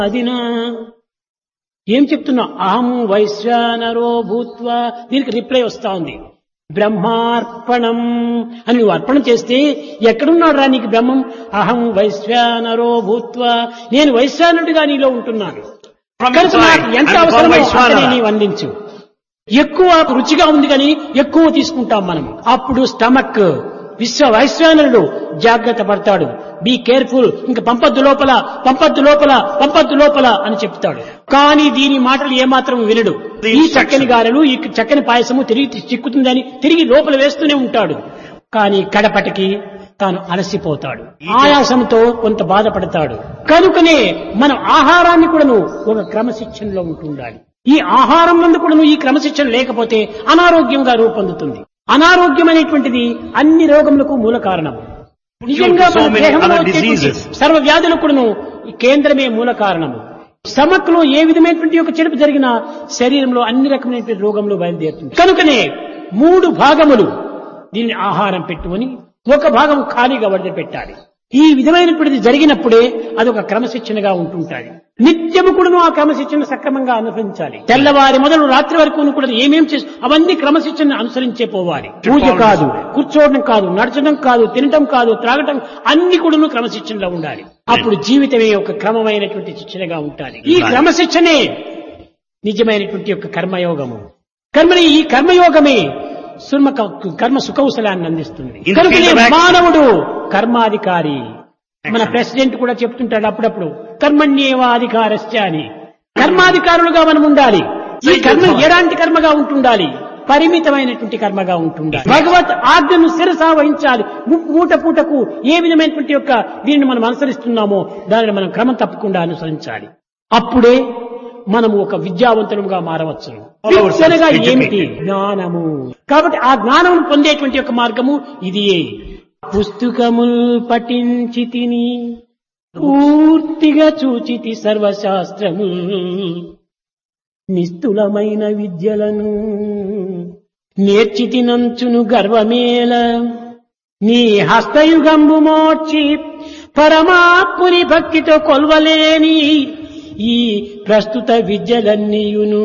అదినా ఏం చెప్తున్నా అహం వైశ్వానరో భూత్వా దీనికి రిప్లై వస్తా ఉంది బ్రహ్మార్పణం అని నువ్వు అర్పణ చేస్తే ఎక్కడున్నాడు రా నీకు బ్రహ్మం అహం వైశ్వానరో భూత్వా నేను వైశ్వానుడిగా నీలో ఉంటున్నాను From కనుక నాకు inside, ఎంత and from అవసరమో Vaishvanara. అంతనే నీవు అందించు ఎక్కువ రుచిగా ఉంది కానీ ఎక్కువ తీసుకుంటాం మనం అప్పుడు స్టమక్ విశ్వ వైశ్వానరుడు జాగ్రత్త పడతాడు బీ కేర్ఫుల్ ఇంకా పంపద్దు లోపల పంపద్దు లోపల పంపద్దు లోపల అని చెప్తాడు కానీ దీని మాటలు ఏమాత్రం వినడు ఈ చక్కని గారెలు ఈ చక్కని పాయసము తిరిగి చిక్కుతుందని తిరిగి లోపల వేస్తూనే ఉంటాడు కానీ కడపటికి తాను అలసిపోతాడు ఆయాసంతో కొంత బాధపడతాడు కనుకనే మనం ఆహారాన్ని కూడాను ఒక క్రమశిక్షణలో ఉంటుండాలి ఈ ఆహారం నందు కూడాను ఈ క్రమశిక్షణ లేకపోతే అనారోగ్యంగా రూపొందుతుంది అనారోగ్యం అనేటువంటిది అన్ని రోగములకు మూల కారణం నిజంగా So మన many దేహంలో other వచ్చేటువంటి diseases. సర్వ వ్యాధులకు కూడాను ఈ కేంద్రమే మూల కారణము స్టమక్ లో ఏ విధమైనటువంటి ఒక చెడుపు జరిగినా శరీరంలో అన్ని రకమైనటువంటి రోగములు బయలుదేరుతుంది కనుకనే మూడు భాగములు దీన్ని ఆహారం పెట్టుకొని ఒక భాగం ఖాళీగా వదిలిపెట్టాలి ఈ విధమైనటువంటిది జరిగినప్పుడే అదొక క్రమశిక్షణగా ఉంటుంటాది నిత్యము కూడాను ఆ క్రమశిక్షణ సక్రమంగా అనుసరించాలి తెల్లవారి మొదలు రాత్రి వరకు కూడా ఏమేం చేసి అవన్నీ క్రమశిక్షణ అనుసరించే పోవాలి పూజ కాదు కూర్చోవడం కాదు నడచడం కాదు తినటం కాదు త్రాగటం అన్ని కూడాను క్రమశిక్షణలో ఉండాలి అప్పుడు జీవితమే ఒక క్రమమైనటువంటి శిక్షణగా ఉండాలి ఈ క్రమశిక్షణే నిజమైనటువంటి యొక్క కర్మయోగము కర్మని ఈ కర్మయోగమే సుర్మ కర్మ సుకౌశలాన్ని అందిస్తుంది In the కనుకనే field of action. మానవుడు కర్మాధికారి మన ప్రెసిడెంట్ కూడా చెప్తుంటాడు అప్పుడప్పుడు కర్మణ్యేవా అధికారస్య అని కర్మాధికారులుగా మనం ఉండాలి ఈ కర్మ ఎలాంటి కర్మగా ఉంటుండాలి పరిమితమైనటువంటి కర్మగా ఉంటుండాలి భగవత్ ఆజ్ఞను శిరసా వహించాలి ము- మూట పూటకు ఏ విధమైనటువంటి యొక్క దీనిని మనం అనుసరిస్తున్నామో దానిని మనం క్రమం తప్పకుండా అనుసరించాలి అప్పుడే మనము ఒక విద్యావంతులుగా మారవచ్చు All ourselves విద్యనగా ఏమిటి educated. జ్ఞానము కాబట్టి ఆ జ్ఞానం పొందేటువంటి యొక్క మార్గము ఇదియే పుస్తకముల్ పఠించి తిని పూర్తిగా చూచితి సర్వశాస్త్రము నిస్తులమైన విద్యలను నేర్చితినంచును గర్వమేల నీ హస్తయుగంబు మోర్చి పరమాత్ముని భక్తితో కొల్వలేని ఈ ప్రస్తుత విద్యలన్నీయును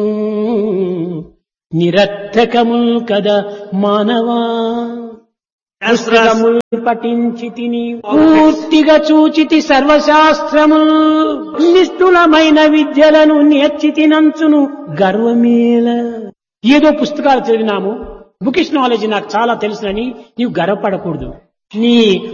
నిరర్థకము కదా మానవా పుస్తకములు పఠించి తిని పూర్తిగా చూచితి సర్వశాస్త్రము నిష్ఠులమైన విద్యలను నేర్చితినంచును గర్వమేల ఏదో పుస్తకాలు చదివినాము బుకిష్ నాలెడ్జ్ నాకు చాలా తెలుసునని నీవు గర్వపడకూడదు నీ